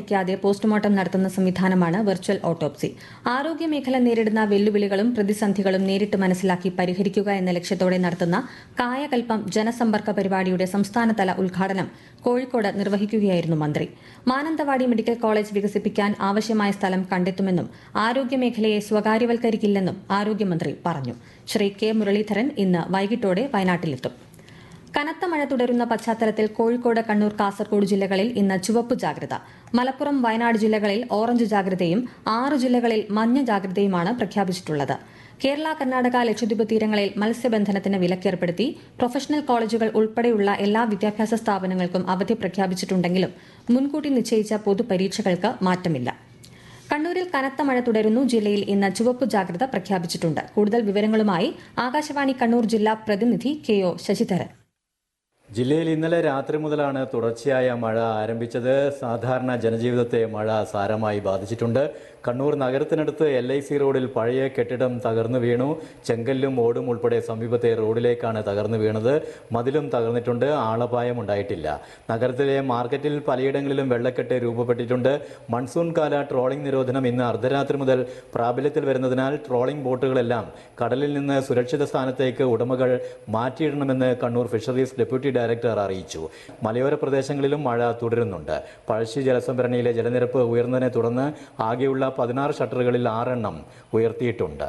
പൊട്ടിക്കാതെ postmortem നടത്തുന്ന സംവിധാനമാണ് virtual autopsy ആരോഗ്യമേഖല നേരിടുന്ന വെല്ലുവിളികളും പ്രതിസന്ധികളും നേരിട്ട് മനസ്സിലാക്കി പരിഹരിക്കുക എന്ന ലക്ഷ്യത്തോടെ നടത്തുന്ന കായകൽപ്പം ജനസമ്പർക്ക പരിപാടിയുടെ സംസ്ഥാനതല ഉദ്ഘാടനം കോഴിക്കോട് നിർവഹിക്കുകയായിരുന്നു മന്ത്രി മാനന്തവാടി മെഡിക്കൽ കോളേജ് വികസിപ്പിക്കാൻ ആവശ്യമായ സ്ഥലം കണ്ടെത്തുമെന്നും ആരോഗ്യമേഖലയെ സ്വകാര്യവൽക്കരിക്കില്ലെന്നും ആരോഗ്യമന്ത്രി പറഞ്ഞു ശ്രീ കെ മുരളീധരൻ ഇന്ന് വൈകിട്ടോടെ വയനാട്ടിലെത്തും കനത്ത മഴ തുടരുന്ന പശ്ചാത്തലത്തിൽ കോഴിക്കോട് കണ്ണൂർ കാസർഗോഡ് ജില്ലകളിൽ ഇന്ന് ചുവപ്പ് ജാഗ്രത മലപ്പുറം വയനാട് ജില്ലകളിൽ ഓറഞ്ച് ജാഗ്രതയും ആറ് ജില്ലകളിൽ മഞ്ഞ ജാഗ്രതയുമാണ് പ്രഖ്യാപിച്ചിട്ടുള്ളത് കേരള കർണാടക ലക്ഷദ്വീപ് തീരങ്ങളിൽ മത്സ്യബന്ധനത്തിന് വിലക്കേർപ്പെടുത്തി പ്രൊഫഷണൽ കോളേജുകൾ ഉൾപ്പെടെയുള്ള എല്ലാ വിദ്യാഭ്യാസ സ്ഥാപനങ്ങൾക്കും അവധി പ്രഖ്യാപിച്ചിട്ടുണ്ടെങ്കിലും മുൻകൂട്ടി നിശ്ചയിച്ച പൊതുപരീക്ഷകൾക്ക് മാറ്റമില്ല കണ്ണൂരിൽ കനത്ത മഴ തുടരുന്നു ജില്ലയിൽ ഇന്ന് ചുവപ്പ് ജാഗ്രത പ്രഖ്യാപിച്ചിട്ടുണ്ട് കൂടുതൽ വിവരങ്ങളുമായി ആകാശവാണി കണ്ണൂർ ജില്ലാ പ്രതിനിധി കെ ഒ ശശിധരൻ ജില്ലയിൽ ഇന്നലെ രാത്രി മുതലാണ് തുടർച്ചയായ മഴ ആരംഭിച്ചത് സാധാരണ ജനജീവിതത്തെ മഴ സാരമായി ബാധിച്ചിട്ടുണ്ട് കണ്ണൂർ നഗരത്തിനടുത്ത് എൽ ഐ സി റോഡിൽ പഴയ കെട്ടിടം തകർന്നു വീണു ചെങ്കല്ലും ഓടും ഉൾപ്പെടെ സമീപത്തെ റോഡിലേക്കാണ് തകർന്നു വീണത് മതിലും തകർന്നിട്ടുണ്ട് ആളപായം ഉണ്ടായിട്ടില്ല നഗരത്തിലെ മാർക്കറ്റിൽ പലയിടങ്ങളിലും വെള്ളക്കെട്ട് രൂപപ്പെട്ടിട്ടുണ്ട് മൺസൂൺ കാല ട്രോളിംഗ് നിരോധനം ഇന്ന് അർദ്ധരാത്രി മുതൽ പ്രാബല്യത്തിൽ വരുന്നതിനാൽ ട്രോളിംഗ് ബോട്ടുകളെല്ലാം കടലിൽ നിന്ന് സുരക്ഷിത സ്ഥാനത്തേക്ക് ഉടമകൾ മാറ്റിയിടണമെന്ന് കണ്ണൂർ ഫിഷറീസ് ഡെപ്യൂട്ടി ഡയറക്ടർ അറിയിച്ചു മലയോര പ്രദേശങ്ങളിലും മഴ തുടരുന്നുണ്ട് പഴശ്ശി ജലസംഭരണിയിലെ ജലനിരപ്പ് ഉയർന്നതിനെ തുടർന്ന് ആകെയുള്ള പതിനാറ് ഷട്ടറുകളിൽ ആറെണ്ണം ഉയർത്തിയിട്ടുണ്ട്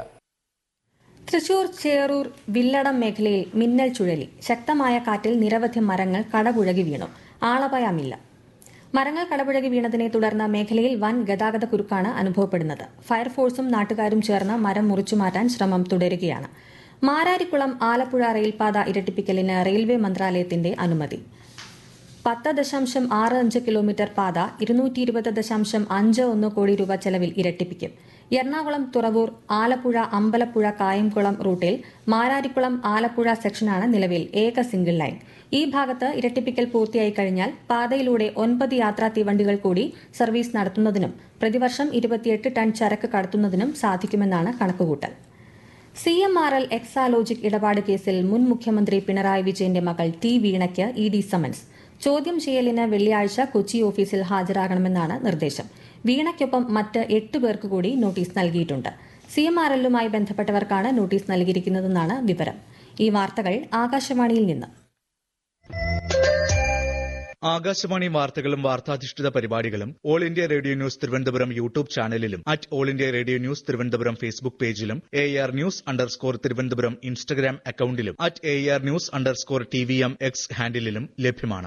തൃശൂർ ചേറൂർ വില്ലടം മേഖലയിൽ മിന്നൽ ചുഴലി ശക്തമായ കാറ്റിൽ നിരവധി മരങ്ങൾ കടപുഴകി വീണു ആളപായമില്ല മരങ്ങൾ കടപുഴകി വീണതിനെ തുടർന്ന് മേഖലയിൽ വൻ ഗതാഗത കുരുക്കാണ് അനുഭവപ്പെടുന്നത് ഫയർഫോഴ്സും നാട്ടുകാരും ചേർന്ന് മരം മുറിച്ചു മാറ്റാൻ ശ്രമം തുടരുകയാണ് മാരാരിക്കുളം ആലപ്പുഴ റെയിൽപാത ഇരട്ടിപ്പിക്കലിന് റെയിൽവേ മന്ത്രാലയത്തിന്റെ അനുമതി പത്ത് ദശാംശം ആറ് അഞ്ച് കിലോമീറ്റർ പാത ഇരുന്നൂറ്റി ഇരുപത് ദശാംശം അഞ്ച് ഒന്ന് കോടി രൂപ ചെലവിൽ ഇരട്ടിപ്പിക്കും എറണാകുളം തുറവൂർ ആലപ്പുഴ അമ്പലപ്പുഴ കായംകുളം റൂട്ടിൽ മാരാരിക്കുളം ആലപ്പുഴ സെക്ഷനാണ് നിലവിൽ ഏക സിംഗിൾ ലൈൻ ഈ ഭാഗത്ത് ഇരട്ടിപ്പിക്കൽ പൂർത്തിയായി കഴിഞ്ഞാൽ പാതയിലൂടെ ഒൻപത് യാത്രാ തീവണ്ടികൾ കൂടി സർവീസ് നടത്തുന്നതിനും പ്രതിവർഷം ഇരുപത്തിയെട്ട് ടൺ ചരക്ക് കടത്തുന്നതിനും സാധിക്കുമെന്നാണ് കണക്കുകൂട്ടൽ C M R L Exalogic ഇടപാട് കേസിൽ മുൻ മുഖ്യമന്ത്രി പിണറായി വിജയന്റെ മകൾ ടി വീണയ്ക്ക് ഇ ഡി സമൻസ് ചോദ്യം ചെയ്യലിന് വെള്ളിയാഴ്ച കൊച്ചി ഓഫീസിൽ ഹാജരാകണമെന്നാണ് നിർദ്ദേശം വീണയ്ക്കൊപ്പം മറ്റ് എട്ട് പേർക്ക് കൂടി നോട്ടീസ് നൽകിയിട്ടുണ്ട് സി എം ആർ എല്ലുമായി ബന്ധപ്പെട്ടവർക്കാണ് നോട്ടീസ് നൽകിയിരിക്കുന്നതെന്നാണ് വിവരം ഈ വാർത്തകൾ ആകാശവാണിയിൽ നിന്ന് ആകാശവാണി വാർത്തകളും വാർത്താധിഷ്ഠിത പരിപാടികളും all India radio news Thiruvananthapuram YouTube ചാനലിലും at all India radio news Thiruvananthapuram Facebook പേജിലും A R news underscore Thiruvananthapuram Instagram അക്കൌണ്ടിലും at A R news underscore T V M X ഹാൻഡിലും ലഭ്യമാണ്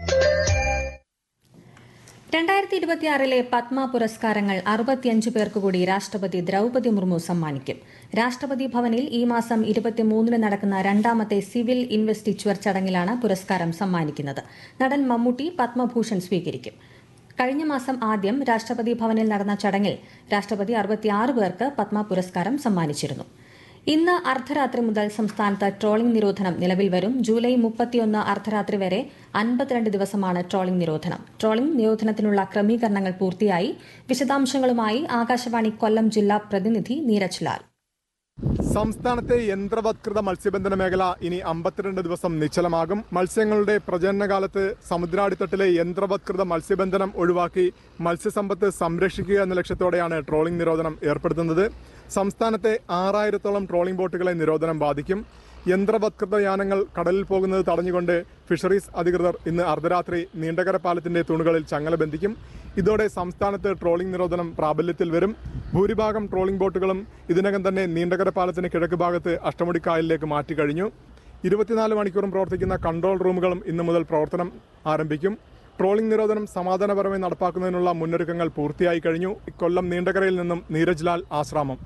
രണ്ടായിരത്തി ഇരുപത്തിയാറിലെ പത്മ പുരസ്കാരങ്ങൾ അറുപത്തിയഞ്ച് പേർക്ക് കൂടി രാഷ്ട്രപതി ദ്രൌപതി മുർമു സമ്മാനിക്കും രാഷ്ട്രപതി ഭവനിൽ ഈ മാസം ഇരുപത്തിമൂന്നിന് നടക്കുന്ന രണ്ടാമത്തെ സിവിൽ ഇൻവെസ്റ്റിച്വർ ചടങ്ങിലാണ് പുരസ്കാരം സമ്മാനിക്കുന്നത് നടൻ മമ്മൂട്ടി പത്മഭൂഷൺ സ്വീകരിക്കും കഴിഞ്ഞ മാസം ആദ്യം രാഷ്ട്രപതി ഭവനിൽ നടന്ന ചടങ്ങിൽ രാഷ്ട്രപതി അറുപത്തിയാറ് പേർക്ക് പത്മ പുരസ്കാരം സമ്മാനിച്ചിരുന്നു ഇന്ന് അർദ്ധരാത്രി മുതൽ സംസ്ഥാനത്ത് ട്രോളിംഗ് നിരോധനം നിലവിൽ വരും ജൂലൈ മുപ്പത്തിയൊന്ന് അർദ്ധരാത്രി വരെ അൻപത്തിരണ്ട് ദിവസമാണ് ട്രോളിംഗ് നിരോധനം ട്രോളിംഗ് നിരോധനത്തിനുള്ള ക്രമീകരണങ്ങൾ പൂർത്തിയായി വിശദാംശങ്ങളുമായി ആകാശവാണി കൊല്ലം ജില്ലാ പ്രതിനിധി നീരജ് ലാൽ സംസ്ഥാനത്തെ യന്ത്രവത്കൃത മത്സ്യബന്ധന മേഖല ഇനി അമ്പത്തിരണ്ട് ദിവസം നിശ്ചലമാകും മത്സ്യങ്ങളുടെ പ്രജനനകാലത്ത് സമുദ്രാടിത്തട്ടിലെ യന്ത്രവത്കൃത മത്സ്യബന്ധനം ഒഴിവാക്കി മത്സ്യസമ്പത്ത് സംരക്ഷിക്കുക എന്ന ലക്ഷ്യത്തോടെയാണ് ട്രോളിംഗ് നിരോധനം ഏർപ്പെടുത്തുന്നത് സംസ്ഥാനത്തെ ആറായിരത്തോളം ട്രോളിംഗ് ബോട്ടുകളെ നിരോധനം ബാധിക്കും യന്ത്രവത്കൃത യാനങ്ങൾ കടലിൽ പോകുന്നത് തടഞ്ഞുകൊണ്ട് ഫിഷറീസ് അധികൃതർ ഇന്ന് അർദ്ധരാത്രി നീണ്ടകര പാലത്തിന്റെ തൂണുകളിൽ ചങ്ങല ബന്ധിക്കും ഇതോടെ സംസ്ഥാനത്ത് ട്രോളിംഗ് നിരോധനം പ്രാബല്യത്തിൽ വരും ഭൂരിഭാഗം ട്രോളിംഗ് ബോട്ടുകളും ഇതിനകം തന്നെ നീണ്ടകര പാലത്തിന് കിഴക്ക് ഭാഗത്ത് അഷ്ടമുടിക്കായലിലേക്ക് മാറ്റിക്കഴിഞ്ഞു ഇരുപത്തിനാല് മണിക്കൂറും പ്രവർത്തിക്കുന്ന കൺട്രോൾ റൂമുകളും ഇന്നു മുതൽ പ്രവർത്തനം ആരംഭിക്കും ട്രോളിംഗ് നിരോധനം സമാധാനപരമായി നടപ്പാക്കുന്നതിനുള്ള മുന്നൊരുക്കങ്ങൾ പൂർത്തിയായി കഴിഞ്ഞു കൊല്ലം നീണ്ടകരയിൽ നിന്നും നീരജ് ലാൽ ആശ്രാമം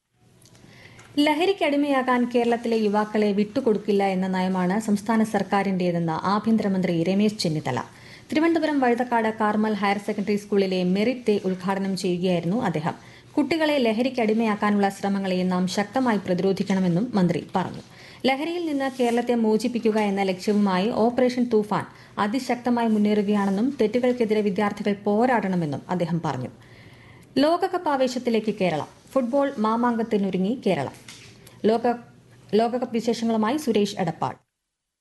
ലഹരിക്കടിമയാകാൻ കേരളത്തിലെ യുവാക്കളെ വിട്ടുകൊടുക്കില്ല എന്ന നയമാണ് സംസ്ഥാന സർക്കാരിന്റേതെന്ന് ആഭ്യന്തരമന്ത്രി Ramesh Chennithala Thiruvananthapuram Vazhuthacaud Carmel higher secondary സ്കൂളിലെ മെറിറ്റ് ഡേ ഉദ്ഘാടനം ചെയ്യുകയായിരുന്നു അദ്ദേഹം കുട്ടികളെ ലഹരിക്കടിമയാക്കാനുള്ള ശ്രമങ്ങളെ നാം ശക്തമായി പ്രതിരോധിക്കണമെന്നും മന്ത്രി പറഞ്ഞു ലഹരിയിൽ നിന്ന് കേരളത്തെ മോചിപ്പിക്കുക എന്ന ലക്ഷ്യവുമായി ഓപ്പറേഷൻ തൂഫാൻ അതിശക്തമായി മുന്നേറുകയാണെന്നും തെറ്റുകൾക്കെതിരെ വിദ്യാർത്ഥികൾ പോരാടണമെന്നും അദ്ദേഹം പറഞ്ഞു ലോകകപ്പ് ആവേശത്തിലേക്ക് കേരളം ഫുട്ബോൾ മാമാങ്കത്തിനൊരുങ്ങി കേരളം ലോക ലോകകപ്പ് വിശേഷങ്ങളുമായി സുരേഷ് എടപ്പാൾ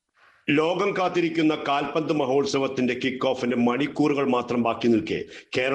ലോകം കാത്തിരിക്കുന്ന കാൽപന്ത് മഹോത്സവത്തിന്റെ കിക്ക് ഓഫിന്റെ മണിക്കൂറുകൾ മാത്രം ബാക്കി നിൽക്കെ കേരള